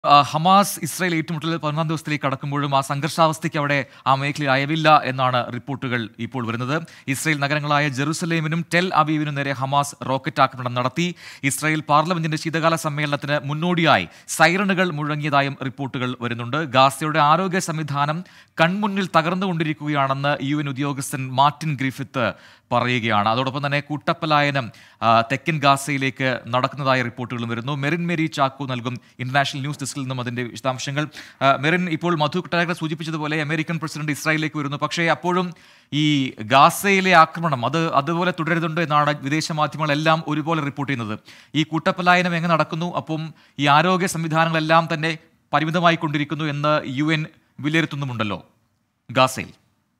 ആ, Hamas Israel ഏറ്റുമുട്ടൽ പതിനൊന്നാം ദിവസത്തിലേക്ക് കടക്കുമ്പോഴും ആ സംഘർഷാവസ്ഥയ്ക്ക് അവിടെ ആ മേഖലയിൽ അയവില്ല എന്നാണ് റിപ്പോർട്ടുകൾ ഇപ്പോൾ വരുന്നത് ഇസ്രായേൽ നഗരങ്ങളായ ജെറുസലേമിനും ടെൽ അവീവിനും നേരെ ഹമാസ് റോക്കറ്റ് ആക്രമണം നടത്തി ഇസ്രായേൽ പാർലമെന്റിന്റെ ശീതകാല സമ്മേളനത്തിന് മുന്നോടിയായി സൈറണുകൾ മുഴങ്ങിയതായും റിപ്പോർട്ടുകൾ വരുന്നുണ്ട് ഗാസയുടെ ആരോഗ്യ സംവിധാനം കൺമുന്നിൽ തകർന്നുകൊണ്ടിരിക്കുകയാണെന്ന് യു എൻ ഉദ്യോഗസ്ഥൻ മാർട്ടിൻ ഗ്രിഫിത്ത് പറയുകയാണ് അതോടൊപ്പം തന്നെ കൂട്ടപ്പലായനം ആ, തെക്കൻ ഗാസയിലേക്ക് നടക്കുന്നതായ റിപ്പോർട്ടുകളും വരുന്നു മെറിൻ മേരി ചാക്കോ നൽകും ഇന്റർനാഷണൽ ന്യൂസ് ഡെസ്കിൽ നിന്നും അതിന്റെ വിശദാംശങ്ങൾ ആ, മെറിൻ ഇപ്പോൾ മധു കുട്ടാരകർ സൂചിപ്പിച്ചതുപോലെ അമേരിക്കൻ പ്രസിഡന്റ് ഇസ്രായേലിലേക്ക് വരുന്നു പക്ഷേ അപ്പോഴും ഈ ഗാസയിലെ ആക്രമണം അത് അതുപോലെ തുടരുന്നുണ്ട് എന്നാണ് വിദേശ മാധ്യമങ്ങളെല്ലാം ഒരുപോലെ റിപ്പോർട്ട് ചെയ്യുന്നത് ഈ കൂട്ടപ്പലായനം എങ്ങനെ നടക്കുന്നു അപ്പം ഈ ആരോഗ്യ സംവിധാനങ്ങളെല്ലാം തന്നെ പരിമിതമായി കൊണ്ടിരിക്കുന്നു എന്ന് യു എൻ വിലയിരുത്തുന്നുമുണ്ടല്ലോ ഗാസയിൽ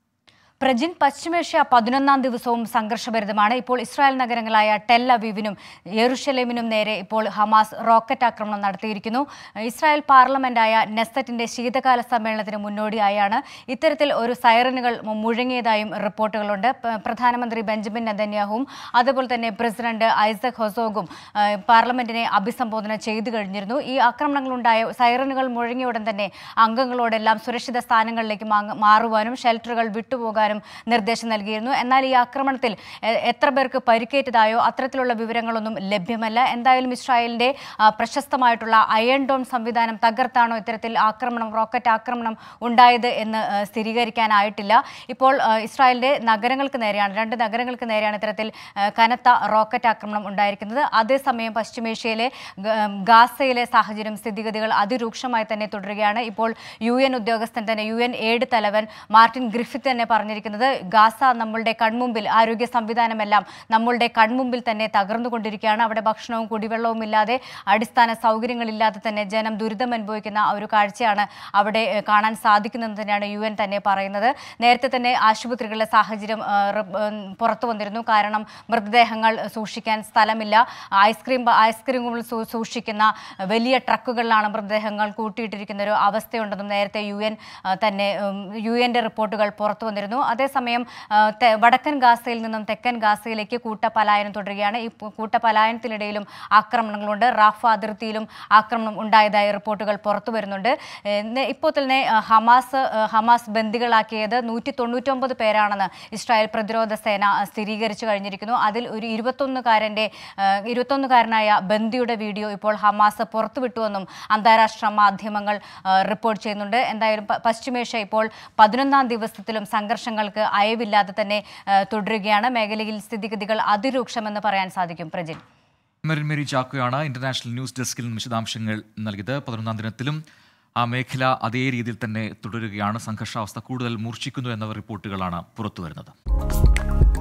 പ്രജിൻ പശ്ചിമേഷ്യ പതിനൊന്നാം ദിവസവും സംഘർഷഭരിതമാണ് ഇപ്പോൾ ഇസ്രായേൽ നഗരങ്ങളായ ടെൽ അവീവിനും യെറുഷലേമിനും നേരെ ഇപ്പോൾ ഹമാസ് റോക്കറ്റ് ആക്രമണം നടത്തിയിരിക്കുന്നു ഇസ്രായേൽ പാർലമെന്റായ നെസറ്റിന്റെ ശീതകാല സമ്മേളനത്തിന് മുന്നോടിയായാണ് ഇത്തരത്തിൽ ഒരു സൈറനുകൾ മുഴങ്ങിയതായും റിപ്പോർട്ടുകളുണ്ട് പ- പ്രധാനമന്ത്രി ബെഞ്ചമിൻ നെതന്യാഹുവും അതുപോലെ തന്നെ പ്രസിഡന്റ് ഐസക് ഹൊസോഗും ആ, പാർലമെന്റിനെ അഭിസംബോധന ചെയ്തു കഴിഞ്ഞിരുന്നു ഈ ആക്രമണങ്ങളുണ്ടായ സൈറനുകൾ മുഴങ്ങിയ ഉടൻ തന്നെ അംഗങ്ങളോടെല്ലാം സുരക്ഷിത സ്ഥാനങ്ങളിലേക്ക് മാങ്ങ- മാറുവാനും ഷെൽട്ടറുകൾ വിട്ടുപോകാനും നിർദ്ദേശം നൽകിയിരുന്നു എന്നാൽ ഈ ആക്രമണത്തിൽ എ- എത്ര പേർക്ക് പരിക്കേറ്റതായോ അത്തരത്തിലുള്ള വിവരങ്ങളൊന്നും ലഭ്യമല്ല എന്തായാലും ഇസ്രായേലിന്റെ ആ, പ്രശസ്തമായിട്ടുള്ള അയൺ ഡോം സംവിധാനം തകർത്താണോ ഇത്തരത്തിൽ ആക്രമണം റോക്കറ്റ് ആക്രമണം ഉണ്ടായത് എന്ന് ആ, സ്ഥിരീകരിക്കാനായിട്ടില്ല ഇപ്പോൾ ആ, ഇസ്രായേലിന്റെ നഗരങ്ങൾക്ക് നേരെയാണ് രണ്ട് നഗരങ്ങൾക്ക് നേരെയാണ് ഇത്തരത്തിൽ ആ, കനത്ത റോക്കറ്റ് ആക്രമണം ഉണ്ടായിരിക്കുന്നത് അതേസമയം പശ്ചിമേഷ്യയിലെ ഗ- ഗാസയിലെ സാഹചര്യം സ്ഥിതിഗതികൾ അതിരൂക്ഷമായി തന്നെ തുടരുകയാണ് ഇപ്പോൾ യു എൻ ഉദ്യോഗസ്ഥൻ തന്നെ യു എൻ എയ്ഡ് തലവൻ മാർട്ടിൻ ഗ്രിഫിത്ത് തന്നെ പറഞ്ഞിരിക്കുന്നത് ഗാസ നമ്മളുടെ കൺമുമ്പിൽ ആരോഗ്യ സംവിധാനമെല്ലാം നമ്മളുടെ കൺമുമ്പിൽ തന്നെ തകർന്നുകൊണ്ടിരിക്കുകയാണ് അവിടെ ഭക്ഷണവും കുടിവെള്ളവും ഇല്ലാതെ അടിസ്ഥാന സൗകര്യങ്ങളില്ലാതെ തന്നെ ജനം ദുരിതം അനുഭവിക്കുന്ന ആ ഒരു കാഴ്ചയാണ് അവിടെ ഏഹ്, കാണാൻ സാധിക്കുന്നതെന്ന് തന്നെയാണ് യു എൻ തന്നെ പറയുന്നത് നേരത്തെ തന്നെ ആശുപത്രികളിലെ സാഹചര്യം ഏഹ്, റിപ്പ്- ഏഹ്, പുറത്തു വന്നിരുന്നു കാരണം മൃതദേഹങ്ങൾ സൂക്ഷിക്കാൻ സ്ഥലമില്ല ഐസ്ക്രീം ബ- ഐസ്ക്രീമുകൾ സൂ- സൂക്ഷിക്കുന്ന വലിയ ട്രക്കുകളിലാണ് മൃതദേഹങ്ങൾ കൂട്ടിയിട്ടിരിക്കുന്ന ഒരു അവസ്ഥയുണ്ടെന്നും നേരത്തെ യു എൻ തന്നെ ഉം, യു എൻ്റെ റിപ്പോർട്ടുകൾ പുറത്തു വന്നിരുന്നു അതേസമയം ആ, തെ- വടക്കൻ ഗാസയിൽ നിന്നും തെക്കൻ ഗാസയിലേക്ക് കൂട്ടപലായനം തുടരുകയാണ് ഈ പു- കൂട്ടപലായനത്തിനിടയിലും ആക്രമണങ്ങളുണ്ട് റാഫ അതിർത്തിയിലും ആക്രമണം ഉണ്ടായതായി റിപ്പോർട്ടുകൾ പുറത്തു വരുന്നുണ്ട് ഏഹ്, നെ- ഇപ്പോൾ തന്നെ ആ, ഹമാസ് ആ, ഹമാസ് ബന്ദികളാക്കിയത് നൂറ്റി തൊണ്ണൂറ്റൊമ്പത് പേരാണെന്ന് ഇസ്രായേൽ പ്രതിരോധ സേന ആ, സ്ഥിരീകരിച്ചു കഴിഞ്ഞിരിക്കുന്നു അതിൽ ഒരു ഇരുപത്തൊന്നുകാരൻ്റെ ഇരുപത്തൊന്നുകാരനായ ബന്ദിയുടെ വീഡിയോ ഇപ്പോൾ ഹമാസ് പുറത്തുവിട്ടുവെന്നും അന്താരാഷ്ട്ര മാധ്യമങ്ങൾ ആ, റിപ്പോർട്ട് ചെയ്യുന്നുണ്ട് എന്തായാലും പ- പശ്ചിമേഷ്യ ഇപ്പോൾ പതിനൊന്നാം ദിവസത്തിലും സംഘർഷങ്ങൾക്ക് അയവില്ലാതെ തന്നെ ആ, തുടരുകയാണ് മേഖലയിൽ സ്ഥിതിഗതികൾ അതിരൂക്ഷമെന്ന് പറയാൻ സാധിക്കും പ്രജിൻ മെറിൻ മേരി ചാക്കോയാണ് ഇന്റർനാഷണൽ ന്യൂസ് ഡെസ്കിൽ നിന്ന് വിശദാംശങ്ങൾ നൽകിയത് പതിനൊന്നാം ദിനത്തിലും ആ മേഖല അതേ രീതിയിൽ തന്നെ തുടരുകയാണ് സംഘർഷാവസ്ഥ കൂടുതൽ മൂർച്ഛിക്കുന്നു എന്ന റിപ്പോർട്ടുകളാണ് പുറത്തുവരുന്നത്